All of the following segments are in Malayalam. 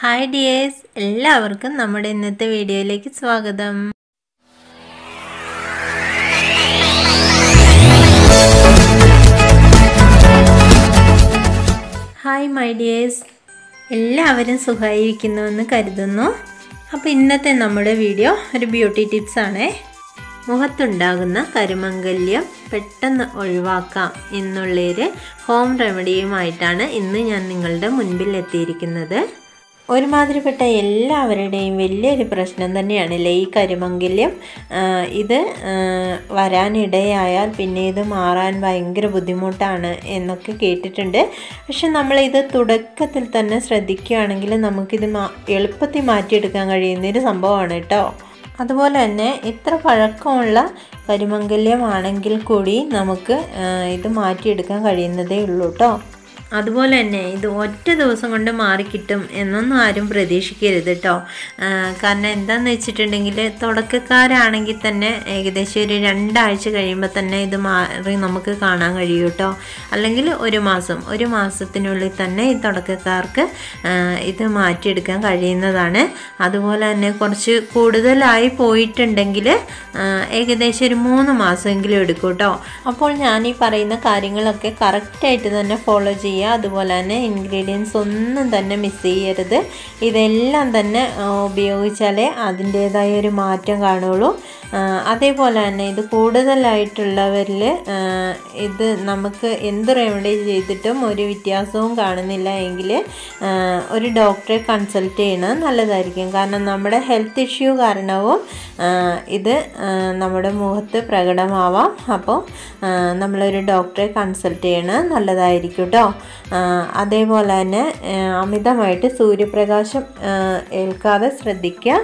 ഹായ് ഡിയേഴ്സ് എല്ലാവർക്കും നമ്മുടെ ഇന്നത്തെ വീഡിയോയിലേക്ക് സ്വാഗതം ഹായ് മൈ ഡിയേഴ്സ് എല്ലാവരും സുഖമായിരിക്കുന്നുവെന്ന് കരുതുന്നു അപ്പോൾ ഇന്നത്തെ നമ്മുടെ വീഡിയോ ഒരു ബ്യൂട്ടി ടിപ്സ് ആണേ മുഖത്തുണ്ടാകുന്ന കരുമംഗല്യം പെട്ടെന്ന് ഒഴിവാക്കാം എന്നുള്ളൊരു ഹോം റെമഡിയുമായിട്ടാണ് ഇന്ന് ഞാൻ നിങ്ങളുടെ മുൻപിൽ എത്തിയിരിക്കുന്നത് ഒരുമാതിരിപ്പെട്ട എല്ലാവരുടെയും വലിയൊരു പ്രശ്നം തന്നെയാണല്ലേ ഈ കരിമംഗല്യം ഇത് വരാനിടയായാൽ പിന്നെ ഇത് മാറാൻ ഭയങ്കര ബുദ്ധിമുട്ടാണ് എന്നൊക്കെ കേട്ടിട്ടുണ്ട് പക്ഷെ നമ്മളിത് തുടക്കത്തിൽ തന്നെ ശ്രദ്ധിക്കുകയാണെങ്കിൽ നമുക്കിത് മാ എളുപ്പത്തിൽ മാറ്റിയെടുക്കാൻ കഴിയുന്നൊരു സംഭവമാണ് കേട്ടോ അതുപോലെ തന്നെ ഇത്ര പഴക്കമുള്ള കരിമംഗല്യമാണെങ്കിൽ കൂടി നമുക്ക് ഇത് മാറ്റിയെടുക്കാൻ കഴിയുന്നതേ ഉള്ളൂ കേട്ടോ അതുപോലെ തന്നെ ഇത് ഒറ്റ ദിവസം കൊണ്ട് മാറിക്കിട്ടും എന്നൊന്നും ആരും പ്രതീക്ഷിക്കരുത് കേട്ടോ കാരണം എന്താണെന്ന് വെച്ചിട്ടുണ്ടെങ്കിൽ തുടക്കക്കാരാണെങ്കിൽ തന്നെ ഏകദേശം ഒരു രണ്ടാഴ്ച കഴിയുമ്പോൾ തന്നെ ഇത് മാറി നമുക്ക് കാണാൻ കഴിയും കേട്ടോ അല്ലെങ്കിൽ ഒരു മാസം ഒരു മാസത്തിനുള്ളിൽ തന്നെ ഈ തുടക്കക്കാർക്ക് ഇത് മാറ്റിയെടുക്കാൻ കഴിയുന്നതാണ് അതുപോലെ തന്നെ കുറച്ച് കൂടുതലായി പോയിട്ടുണ്ടെങ്കിൽ ഏകദേശം ഒരു മൂന്ന് മാസമെങ്കിലും എടുക്കും കേട്ടോ അപ്പോൾ ഞാൻ ഈ പറയുന്ന കാര്യങ്ങളൊക്കെ കറക്റ്റായിട്ട് തന്നെ ഫോളോ ചെയ്യുക ചെയ്യുക അതുപോലെ തന്നെ ഇൻഗ്രീഡിയൻസ് ഒന്നും തന്നെ മിസ് ചെയ്യരുത് ഇതെല്ലാം തന്നെ ഉപയോഗിച്ചാലേ അതിൻ്റേതായ ഒരു മാറ്റം കാണുള്ളൂ അതേപോലെ തന്നെ ഇത് കൂടുതലായിട്ടുള്ളവരിൽ ഇത് നമുക്ക് എന്ത് റെമഡി ചെയ്തിട്ടും ഒരു വ്യത്യാസവും കാണുന്നില്ല എങ്കിൽ ഒരു ഡോക്ടറെ കൺസൾട്ട് ചെയ്യുന്നത് നല്ലതായിരിക്കും കാരണം നമ്മുടെ ഹെൽത്ത് ഇഷ്യൂ കാരണവും ഇത് നമ്മുടെ മുഖത്ത് പ്രകടമാവാം അപ്പോൾ നമ്മളൊരു ഡോക്ടറെ കൺസൾട്ട് ചെയ്യണത് നല്ലതായിരിക്കും കേട്ടോ അതേപോലെ തന്നെ അമിതമായിട്ട് സൂര്യപ്രകാശം ഏൽക്കാതെ ശ്രദ്ധിക്കുക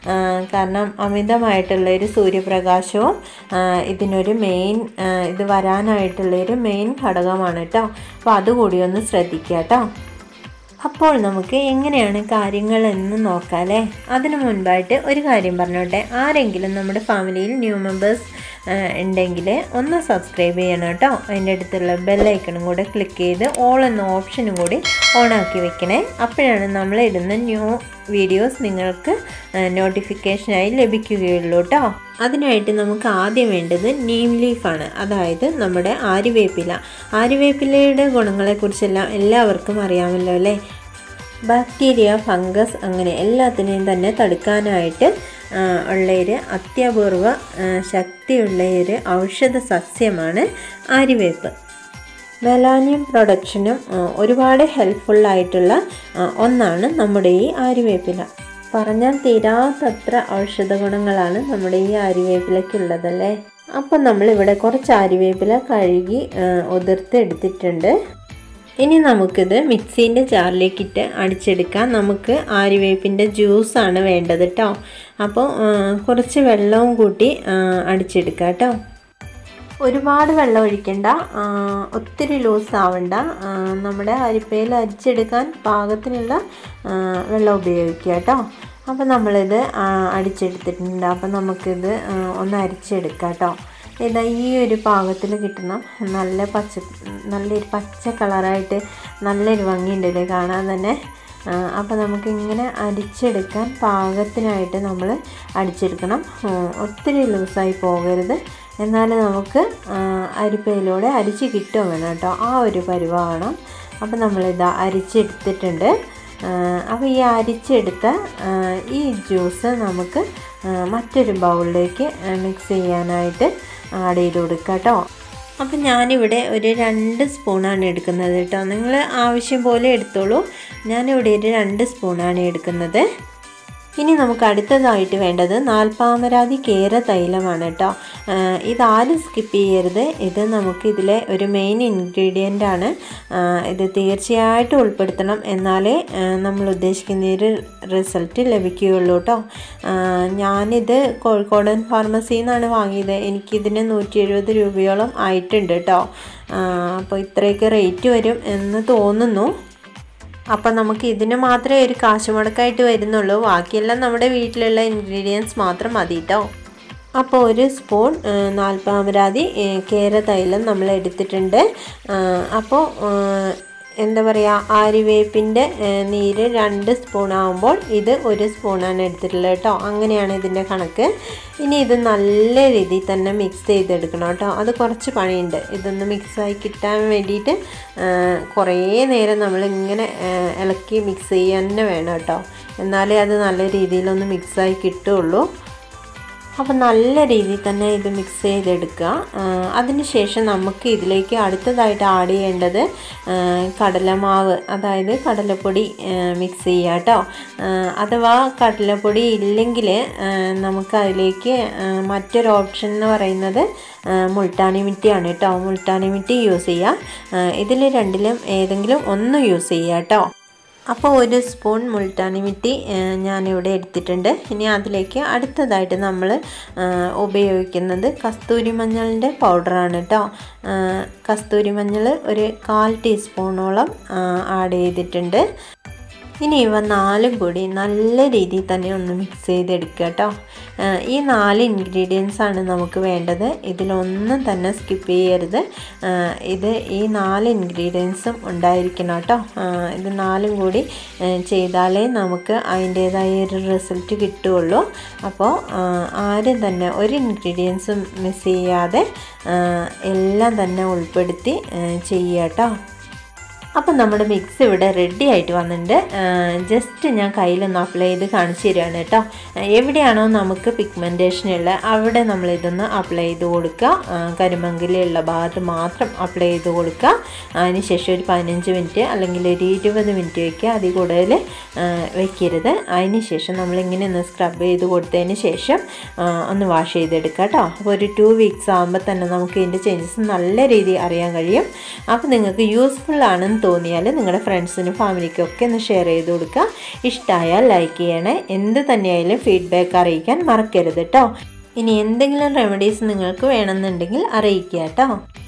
കാരണം അമിതമായിട്ടുള്ളൊരു സൂര്യപ്രകാശവും ഇതിനൊരു മെയിൻ ഇത് വരാനായിട്ടുള്ളൊരു മെയിൻ ഘടകമാണ് കേട്ടോ അപ്പോൾ അതുകൂടി ഒന്ന് ശ്രദ്ധിക്കുക കേട്ടോ അപ്പോൾ നമുക്ക് എങ്ങനെയാണ് കാര്യങ്ങൾ എന്ന് നോക്കാമല്ലേ അതിനു മുൻപായിട്ട് ഒരു കാര്യം പറഞ്ഞോട്ടെ ആരെങ്കിലും നമ്മുടെ ഫാമിലിയിൽ ന്യൂ മെമ്പേഴ്സ് ഉണ്ടെങ്കിൽ ഒന്ന് സബ്സ്ക്രൈബ് ചെയ്യണം കേട്ടോ അതിൻ്റെ അടുത്തുള്ള ബെല്ലൈക്കണും കൂടെ ക്ലിക്ക് ചെയ്ത് ഓൾ എന്ന ഓപ്ഷനും കൂടി ഓണാക്കി വെക്കണേ അപ്പോഴാണ് നമ്മൾ ഇടുന്ന ന്യൂ വീഡിയോസ് നിങ്ങൾക്ക് നോട്ടിഫിക്കേഷനായി ലഭിക്കുകയുള്ളൂ കേട്ടോ അതിനായിട്ട് നമുക്ക് ആദ്യം വേണ്ടത് നീം ലീഫാണ് അതായത് നമ്മുടെ ആര്യവേപ്പില ആര്യവേപ്പിലയുടെ ഗുണങ്ങളെക്കുറിച്ചെല്ലാം എല്ലാവർക്കും അറിയാമല്ലോ അല്ലേ ബാക്ടീരിയ ഫംഗസ് അങ്ങനെ എല്ലാത്തിനെയും തന്നെ തടുക്കാനായിട്ട് ഉള്ളൊരു അത്യപൂർവ ശക്തിയുള്ള ഒരു ഔഷധ സസ്യമാണ് ആര്യവേപ്പ് മെലാനിയം പ്രൊഡക്ഷനും ഒരുപാട് ഹെൽപ്ഫുള്ളായിട്ടുള്ള ഒന്നാണ് നമ്മുടെ ഈ ആര്യവേപ്പില പറഞ്ഞാൽ തീരാത്തത്ര ഔഷധ ഗുണങ്ങളാണ് നമ്മുടെ ഈ ആര്യവേപ്പിലയ്ക്കുള്ളതല്ലേ അപ്പം നമ്മളിവിടെ കുറച്ച് ആര്യവേപ്പില കഴുകി ഉതിർത്ത് എടുത്തിട്ടുണ്ട് ഇനി നമുക്കിത് മിക്സീൻ്റെ ജാറിലേക്കിട്ട് അടിച്ചെടുക്കാം നമുക്ക് ആര്യവേപ്പിൻ്റെ ജ്യൂസാണ് വേണ്ടത് കേട്ടോ അപ്പോൾ കുറച്ച് വെള്ളവും കൂട്ടി അടിച്ചെടുക്കാം കേട്ടോ ഒരുപാട് വെള്ളം ഒഴിക്കണ്ട ഒത്തിരി ലൂസ് ആവണ്ട നമ്മുടെ അരിപ്പയിൽ അരിച്ചെടുക്കാൻ പാകത്തിനുള്ള വെള്ളം ഉപയോഗിക്കുക കേട്ടോ അപ്പോൾ നമ്മളിത് അടിച്ചെടുത്തിട്ടുണ്ട് അപ്പോൾ നമുക്കിത് ഒന്ന് അരിച്ചെടുക്കാം കേട്ടോ ഇതാ ഈ ഒരു പാകത്തിൽ കിട്ടണം നല്ല പച്ച നല്ലൊരു പച്ച കളറായിട്ട് നല്ലൊരു ഭംഗിയുണ്ടല്ലേ കാണാൻ തന്നെ അപ്പോൾ നമുക്കിങ്ങനെ അരിച്ചെടുക്കാൻ പാകത്തിനായിട്ട് നമ്മൾ അടിച്ചെടുക്കണം ഒത്തിരി ലൂസായി പോകരുത് എന്നാൽ നമുക്ക് അരിപ്പയിലൂടെ അരിച്ച് കിട്ടും വേണം കേട്ടോ ആ ഒരു പരുവാണ് അപ്പോൾ നമ്മളിതാ അരിച്ചെടുത്തിട്ടുണ്ട് അപ്പോൾ ഈ അരിച്ചെടുത്ത ഈ ജ്യൂസ് നമുക്ക് മറ്റൊരു ബൗളിലേക്ക് മിക്സ് ചെയ്യാനായിട്ട് ആഡ് ചെയ്ത് കൊടുക്കുക കേട്ടോ അപ്പം ഞാനിവിടെ ഒരു രണ്ട് സ്പൂണാണ് എടുക്കുന്നത് കേട്ടോ നിങ്ങൾ ആവശ്യം പോലെ എടുത്തോളൂ ഞാനിവിടെ ഒരു രണ്ട് സ്പൂണാണ് എടുക്കുന്നത് ഇനി നമുക്ക് അടുത്തതായിട്ട് വേണ്ടത് നാൽപ്പാമരാതി കേര തൈലമാണ് കേട്ടോ ഇതാരും സ്കിപ്പ് ചെയ്യരുത് ഇത് നമുക്ക് ഇതിലെ ഒരു മെയിൻ ഇൻഗ്രീഡിയൻ്റ് ആണ് ഇത് തീർച്ചയായിട്ടും ഉൾപ്പെടുത്തണം എന്നാലേ നമ്മൾ ഉദ്ദേശിക്കുന്ന ഒരു റിസൾട്ട് ലഭിക്കുകയുള്ളൂ കേട്ടോ ഞാനിത് കോഴിക്കോടൻ ഫാർമസിയിൽ നിന്നാണ് വാങ്ങിയത് എനിക്കിതിന് നൂറ്റി എഴുപത് രൂപയോളം ആയിട്ടുണ്ട് കേട്ടോ അപ്പോൾ ഇത്രയൊക്കെ റേറ്റ് വരും എന്ന് തോന്നുന്നു അപ്പം നമുക്ക് ഇതിന് മാത്രമേ ഒരു കാശ് മുടക്കായിട്ട് വരുന്നുള്ളൂ ബാക്കിയെല്ലാം നമ്മുടെ വീട്ടിലുള്ള ഇൻഗ്രീഡിയൻസ് മാത്രം മതി കേട്ടോ അപ്പോൾ ഒരു സ്പൂൺ നാൽപ്പാമരാതി കേര തൈലം നമ്മൾ എടുത്തിട്ടുണ്ട് അപ്പോൾ എന്താ പറയുക ആര്യവേപ്പിൻ്റെ നീര് രണ്ട് സ്പൂൺ ആകുമ്പോൾ ഇത് ഒരു സ്പൂണാണ് എടുത്തിട്ടുള്ളത് കേട്ടോ അങ്ങനെയാണ് ഇതിൻ്റെ കണക്ക് ഇനി ഇത് നല്ല രീതിയിൽ തന്നെ മിക്സ് ചെയ്തെടുക്കണം കേട്ടോ അത് കുറച്ച് പണിയുണ്ട് ഇതൊന്ന് മിക്സായി കിട്ടാൻ വേണ്ടിയിട്ട് കുറേ നേരം നമ്മളിങ്ങനെ ഇളക്കി മിക്സ് ചെയ്യാൻ തന്നെ വേണം കേട്ടോ എന്നാലേ അത് നല്ല രീതിയിലൊന്ന് മിക്സായി കിട്ടുള്ളൂ അപ്പോൾ നല്ല രീതിയിൽ തന്നെ ഇത് മിക്സ് ചെയ്തെടുക്കുക അതിനുശേഷം നമുക്ക് ഇതിലേക്ക് അടുത്തതായിട്ട് ആഡ് ചെയ്യേണ്ടത് കടലമാവ് അതായത് കടലപ്പൊടി മിക്സ് ചെയ്യുക കേട്ടോ അഥവാ കടലപ്പൊടി ഇല്ലെങ്കിൽ നമുക്ക് അതിലേക്ക് മറ്റൊരു ഓപ്ഷൻ എന്ന് പറയുന്നത് മുൾട്ടാണി മിറ്റിയാണ് കേട്ടോ മുൾട്ടാണി മിറ്റി യൂസ് ചെയ്യുക ഇതിൽ രണ്ടിലും ഏതെങ്കിലും ഒന്ന് യൂസ് ചെയ്യുക കേട്ടോ അപ്പോൾ ഒരു സ്പൂൺ മുൾട്ടാണി മിട്ടി ഞാനിവിടെ എടുത്തിട്ടുണ്ട് ഇനി അതിലേക്ക് അടുത്തതായിട്ട് നമ്മൾ ഉപയോഗിക്കുന്നത് കസ്തൂരി മഞ്ഞളിൻ്റെ പൗഡറാണ് കേട്ടോ കസ്തൂരി മഞ്ഞൾ ഒരു കാൽ ടീസ്പൂണോളം ആഡ് ചെയ്തിട്ടുണ്ട് ഇനി ഇവ നാലും കൂടി നല്ല രീതിയിൽ തന്നെ ഒന്ന് മിക്സ് ചെയ്തെടുക്കുക കേട്ടോ ഈ നാല് ഇൻഗ്രീഡിയൻസ് ആണ് നമുക്ക് വേണ്ടത് ഇതിലൊന്നും തന്നെ സ്കിപ്പ് ചെയ്യരുത് ഇത് ഈ നാല് ഇൻഗ്രീഡിയൻസും ഉണ്ടായിരിക്കണം കേട്ടോ ഇത് നാലും കൂടി ചെയ്താലേ നമുക്ക് അതിൻ്റേതായ ഒരു റിസൾട്ട് കിട്ടുകയുള്ളൂ അപ്പോൾ ആരും തന്നെ ഒരു ഇൻഗ്രീഡിയൻസും മിസ് ചെയ്യാതെ എല്ലാം തന്നെ ഉൾപ്പെടുത്തി ചെയ്യുക കേട്ടോ അപ്പം നമ്മുടെ മിക്സ് ഇവിടെ റെഡി ആയിട്ട് വന്നിട്ടുണ്ട് ജസ്റ്റ് ഞാൻ കയ്യിലൊന്ന് അപ്ലൈ ചെയ്ത് കാണിച്ചു തരികയാണ് കേട്ടോ എവിടെയാണോ നമുക്ക് പിഗ്മെൻറ്റേഷൻ ഉള്ളത് അവിടെ നമ്മൾ ഇതൊന്ന് അപ്ലൈ ചെയ്ത് കൊടുക്കുക കരിമങ്കിലുള്ള ഭാഗത്ത് മാത്രം അപ്ലൈ ചെയ്ത് കൊടുക്കുക അതിനുശേഷം ഒരു പതിനഞ്ച് മിനിറ്റ് അല്ലെങ്കിൽ ഒരു ഇരുപത് മിനിറ്റ് വയ്ക്കുക അതിൽ കൂടുതൽ വെക്കരുത് അതിനുശേഷം നമ്മളിങ്ങനെ ഒന്ന് സ്ക്രബ് ചെയ്ത് കൊടുത്തതിന് ശേഷം ഒന്ന് വാഷ് ചെയ്തെടുക്കുക കേട്ടോ അപ്പോൾ ഒരു ടു വീക്സ് ആകുമ്പോൾ തന്നെ നമുക്ക് ഇതിൻ്റെ ചേഞ്ചസ് നല്ല രീതിയിൽ അറിയാൻ കഴിയും അപ്പോൾ നിങ്ങൾക്ക് യൂസ്ഫുൾ ആണെന്ന് തോന്നിയാൽ നിങ്ങളുടെ ഫ്രണ്ട്സിനും ഫാമിലിക്കും ഒക്കെ ഒന്ന് ഷെയർ ചെയ്ത് കൊടുക്കുക ഇഷ്ടമായാൽ ലൈക്ക് ചെയ്യണേ എന്ത് തന്നെയായാലും ഫീഡ്ബാക്ക് അറിയിക്കാൻ മറക്കരുത് കേട്ടോ ഇനി എന്തെങ്കിലും റെമഡീസ് നിങ്ങൾക്ക് വേണമെന്നുണ്ടെങ്കിൽ അറിയിക്കുക കേട്ടോ